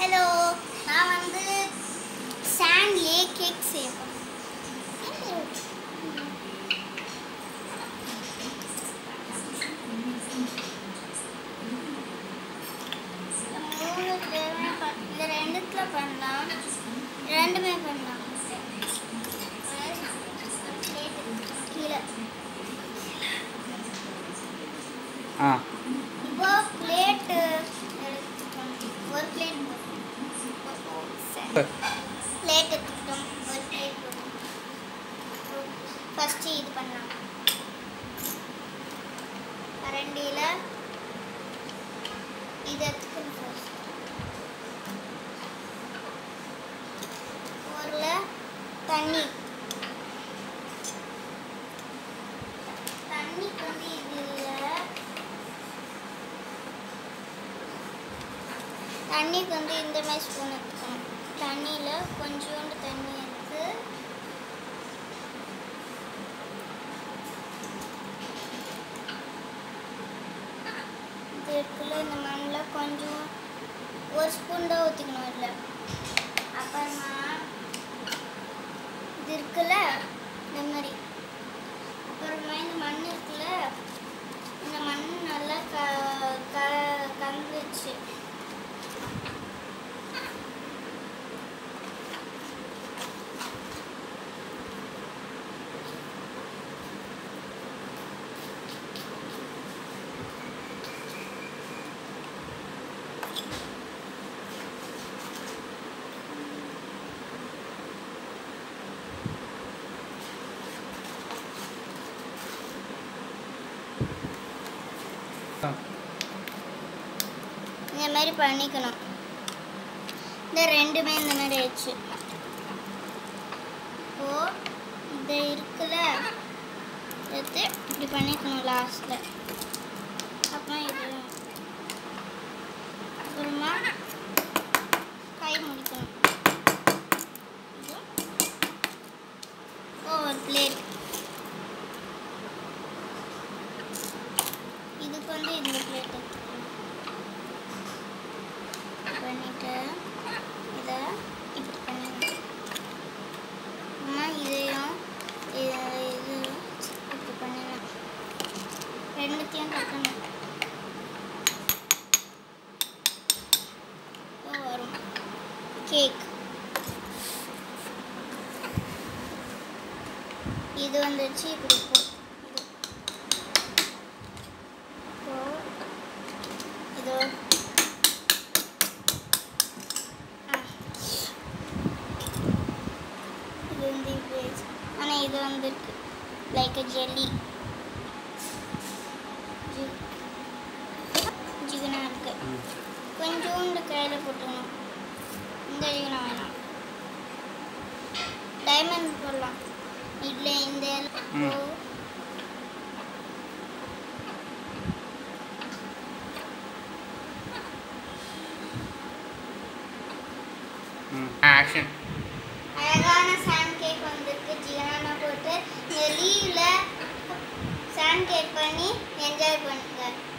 Hello நான் வந்து சாண்ட்லே cake செய்வோம் மூணு தேவை இந்த ரெண்டுத்துல பண்ணலாம் ரெண்டுமே பண்ணலாம் கீழே ஆ இப்போ பிளேட்டு ஒரு பிளேட் பிளேட் எடுத்துக்கிட்டோம் ஒரு பிளேட் ஃபஸ்ட்டு இது பண்ணலாம் கரண்டியில் இது எடுத்துக்கணும் ஃபர்ஸ்ட் ஒரு தண்ணி தண்ணிக்கு வந்து இது இல்லை தண்ணிக்கு வந்து இந்த மாதிரி ஸ்பூன் எடுத்துக்கணும் தண்ணியில் கொஞ்சோண்டு தண்ணி எடுத்து இது இருக்குல்ல இந்த மண்ணில் கொஞ்சம் ஒரு ஸ்பூன் தான் ஊற்றிக்கணும் இதில் அப்புறமா இது இருக்குல்ல இந்த மாதிரி அப்புறமா இந்த மண் இருக்குல்ல இந்த மண் நல்லா க க கந்துச்சு இந்த மாதிரி பண்ணிக்கணும் இந்த ரெண்டுமே இந்த மாதிரி ஆயிடுச்சு இப்போ இது இருக்குல்ல எடுத்து இப்படி பண்ணிக்கணும் லாஸ்ட்டில் அப்புறம் இது அப்புறமா கை முடிக்கணும் இது. இப்போ ஒரு பிளேட் இதுக்கு வந்து இந்த பிளேட் பண்ணிட்டு இதை இப்படி பண்ணிடணும் அம்மா இதையும் இதை- இது இப்படி பண்ணிடணும் ரெண்டுத்தையும் கட்டணும் இப்போ வரும் கேக் இது வந்துச்சு இப்படி போ இது. இப்போ இது ஆ. இது வந்து இப்படி ஆனால் இது வந்துருக்கு லைக் அ ஜெல்லி ஜிகனா இருக்கு கொஞ்சோண்டு கையில் போட்டுக்கணும் இந்த ஜிகனா வேணாம் டைமண்ட் போடலாம் இதில் இந்த ம். ம் ஆக்ஷன் அழகான சாண்ட் கேக் வந்திருக்கு ஜிகனானா போட்டு இந்த லீவில் சாண்ட் கேக் பண்ணி என்ஜாய் பண்ணுங்க